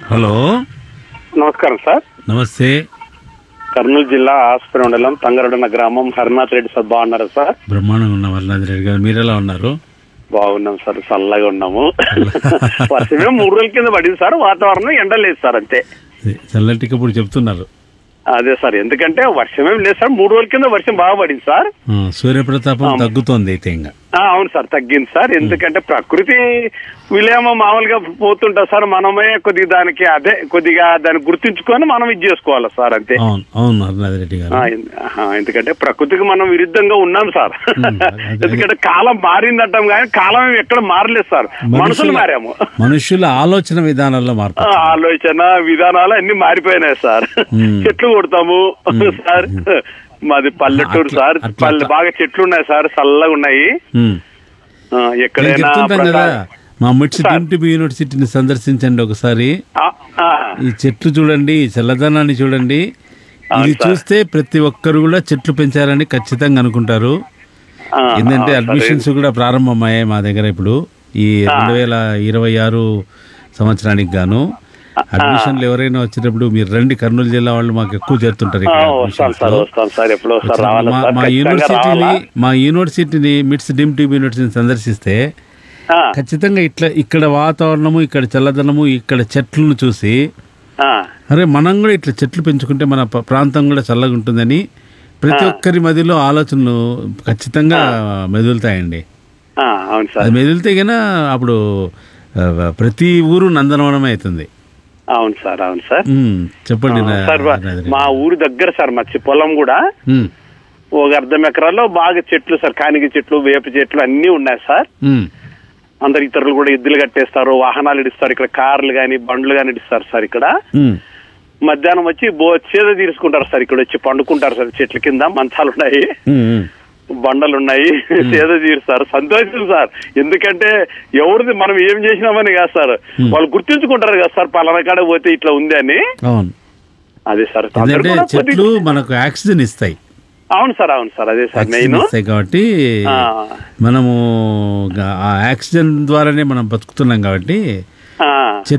Hello నమస్కారం sir నమస్తే కర్నూలు జిల్లా ఆస్పరి మండలం తంగరడన గ్రామం హరినాథ్ రెడ్డి సార్ బాగున్నారా సార్ బ్రహ్మాండంగా ఉన్నాం వరనాథ్ రెడ్డి గారు మీరు ఎలా ఉన్నారు బాగున్నాం సార్ చల్లగా ఉన్నాము వర్షమే మూడు రోజుల కింద పడింది సార్ వాతావరణం ఎండ లేదు సార్ అంతే చల్లటికి ఇప్పుడు చెప్తున్నారు అదే సార్ ఎందుకంటే వర్షమేం లేదు సార్ మూడు రోజుల కింద వర్షం బాగా పడింది సార్ ఆ, సూర్యప్రతాపం తగ్గుతోంది అయితే ఇంకా ఆ, అవును సార్ తగ్గింది సార్ ఎందుకంటే ప్రకృతి విలేమం మామూలుగా పోతుంటా సార్ మనమే కొద్దిగా దానికి అదే కొద్దిగా దాన్ని గుర్తించుకొని మనం ఇది చేసుకోవాలి సార్ అంతే అవును అవును వరనాథ్ రెడ్డి గారు ఆ, ఎందు- ఆహా, ఎందుకంటే ప్రకృతికి మనం విరుద్ధంగా ఉన్నాం సార్ అదే. ఎందుకంటే కాలం మారిందంటాం కానీ కాలం ఏం ఎక్కడ మారలేదు సార్ మనుషులు మారాము మనుషుల ఆలోచన విధానాల్లో మార్పు ఆ, ఆలోచన విధానాలు అన్ని మారిపోయినాయి సార్ మ్మ్. చెట్లు కొడతాము సార్ మాది పల్లెటూరు అట్లా- సార్ అట్లా- పల్లె బాగా చెట్లు ఉన్నాయి సార్ చల్లగా ఉన్నాయి ఉమ్. ఆ, నేను ఎక్కడైనా చెప్తుంటాను కదా ప్రకా- మా మిడ్స్ డిమ్టిబి యూనివర్సిటీని సందర్శించండి ఒకసారి ఆ, ఆ, ఈ చెట్లు చూడండి ఈ చల్లదనాన్ని చూడండి ఇది చూస్తే ప్రతి ఒక్కరు కూడా చెట్లు పెంచాలని ఖచ్చితంగా అనుకుంటారు ఆ, ఏంటంటే ఆ, అడ్మిషన్స్ కూడా ప్రారంభమయ్యాయి మా దగ్గర ఇప్పుడు ఈ రెండు వేల ఇరవై ఆరు సంవత్సరానికి గాను అడ్మిషన్లు ఎవరైనా వచ్చేటప్పుడు మీరు రండి కర్నూలు జిల్లా వాళ్ళు మాకు ఎక్కువ చేరుతుంటారు ఆ, ఇక్కడ వస్తాను admissions సార్ లో. వస్తాను సార్ ఎప్పుడో సార్ రావాలి మా సార్ మా ఖచ్చితంగా యూనివర్సిటీని రావాలా? మా యూనివర్సిటీని మిడ్స్ డిమ్ టీబీ యూనివర్సిటీని సందర్శిస్తే ఆ, ఖచ్చితంగా ఇట్లా ఇక్కడ వాతావరణము ఇక్కడ చల్లదనము ఇక్కడ చెట్లను చూసి ఆ, అరే మనం కూడా ఇట్లా చెట్లు పెంచుకుంటే మన ప- ప్రాంతం కూడా చల్లగా ఉంటుందని ప్రతి ఒక్కరి మధ్యలో ఆలోచనలు ఖచ్చితంగా మెదులుతాయండి ఆ, అవును సార్ అది మెదిలితే గన అప్పుడు ఆ, ప్రతి ఊరు నందనవనమే అవుతుంది అవును సార్ అవును సార్ ఉమ్, చెప్పండి నా- సార్ మా- నాదిరి. మా ఊరు దగ్గర సార్ మా చి- పొలం కూడా ఉమ్, ఒక అర్ధం ఎకరాల్లో బాగా చెట్లు సార్ కానిగ చెట్లు వేప చెట్లు అన్నీ ఉన్నాయి సార్ ఉమ్, అందరు ఇతరులు కూడా ఎద్దులు కట్టేస్తారు వాహనాలు ఇడిస్తారు ఇక్కడ కార్లు కానీ బండ్లు కానీ ఇడిస్తారు సార్ ఇక్కడ ఉమ్, మధ్యాహ్నం వచ్చి బో చేద తీర్చుకుంటారు సార్ ఇక్కడ వచ్చి పండుకుంటారు సార్ చెట్ల కింద మంచాలు ఉన్నాయి ఉమ్, ఉమ్. బండలు ఉన్నాయి సేద తీరుస్తారు సంతోషం సార్ ఎందుకంటే ఎవరిది మనం ఏం చేసినామని కాదు సార్ వాళ్ళు గుర్తించుకుంటారు కదా సార్ పలానా కాడ పోతే ఇట్లా ఉంది అని అవును అదే సార్ అందరూ ఎందుకంటే కూడా కొద్ది- చెట్లు మనకు ఆక్సిజన్ ఇస్తాయి అవును సార్ అవును సార్ అదే సార్ ఆక్సిజన్ మెయిన్ ఇస్తాయి కాబట్టి ఆ. మనము గా- ఆ ఆక్సిజన్ ద్వారానే మనం బతుకుతున్నాం కాబట్టి